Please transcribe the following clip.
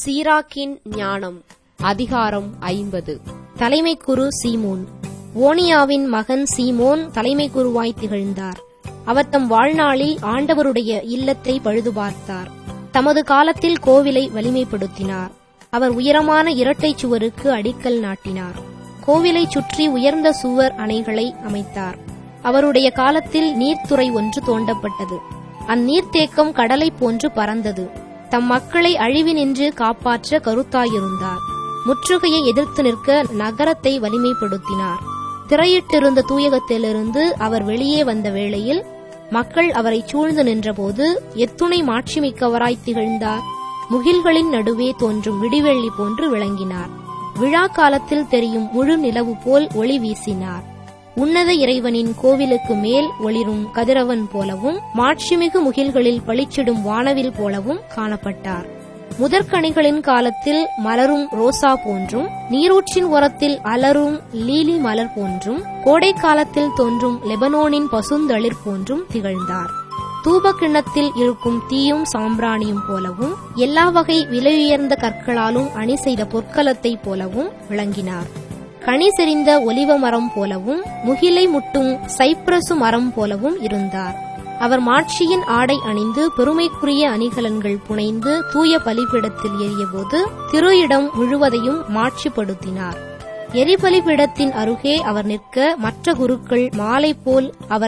சீராக்கின் ஞானம் அதிகாரம் ஐம்பது தலைமை குரு சீமோன் ஓனியாவின் மகன் சீமோன் தலைமை குருவாய் திகழ்ந்தார் அவர் தம் வாழ்நாளில் ஆண்டவருடைய இல்லத்தை பழுது பார்த்தார் தமது காலத்தில் கோவிலை வலிமைப்படுத்தினார் அவர் உயரமான இரட்டைச் சுவருக்கு அடிக்கல் நாட்டினார் கோவிலை சுற்றி உயர்ந்த சுவர் அணைகளை அமைத்தார் அவருடைய காலத்தில் நீர்த்துறை ஒன்று தோண்டப்பட்டது அந்நீர்த்தேக்கம் கடலை போன்று பறந்தது தம் மக்களை அழிவினின்று காப்பாற்ற கருத்தாயிருந்தார் முற்றுகையை எதிர்த்து நிற்க நகரத்தை வலிமைப்படுத்தினார் திரையிட்டிருந்த தூயகத்திலிருந்து அவர் வெளியே வந்த வேளையில் மக்கள் அவரை சூழ்ந்து நின்றபோது எத்துணை மாட்சிமிக்கவராய் திகழ்ந்தார் முகில்களின் நடுவே தோன்றும் விடிவெள்ளி போன்று விளங்கினார் விழா காலத்தில் தெரியும் முழு நிலவு போல் ஒளி வீசினார் உன்னத இறைவனின் கோவிலுக்கு மேல் ஒளிரும் கதிரவன் போலவும் மாட்சிமிகு முகில்களில் பளிச்சிடும் வானவில் போலவும் காணப்பட்டார் முதற்கணிகளின் காலத்தில் மலரும் ரோசா போன்றும் நீரூற்றின் ஓரத்தில் அலரும் லீலி மலர் போன்றும் கோடை காலத்தில் தோன்றும் லெபனோனின் பசுந்தளிர் போன்றும் திகழ்ந்தார் தூப கிண்ணத்தில் இருக்கும் தீயும் சாம்பிராணியும் போலவும் எல்லா வகை விலையுயர்ந்த கற்களாலும் அணி செய்த பொற்கலத்தைப் போலவும் விளங்கினார் கனி செறிந்த ஒலிவ மரம் போலவும் முகிலை முட்டும் சைப்ரசு மரம் போலவும் இருந்தார் அவர் மாட்சியின் ஆடை அணிந்து பெருமைக்குரிய அணிகலன்கள் புனைந்து தூய பலிபீடத்தில் ஏறியபோது திரு இடம் முழுவதையும் மாட்சிப்படுத்தினார் எரிபலிபீடத்தின் அருகே அவர் நிற்க மற்ற குருக்கள் மாலை போல் அவர்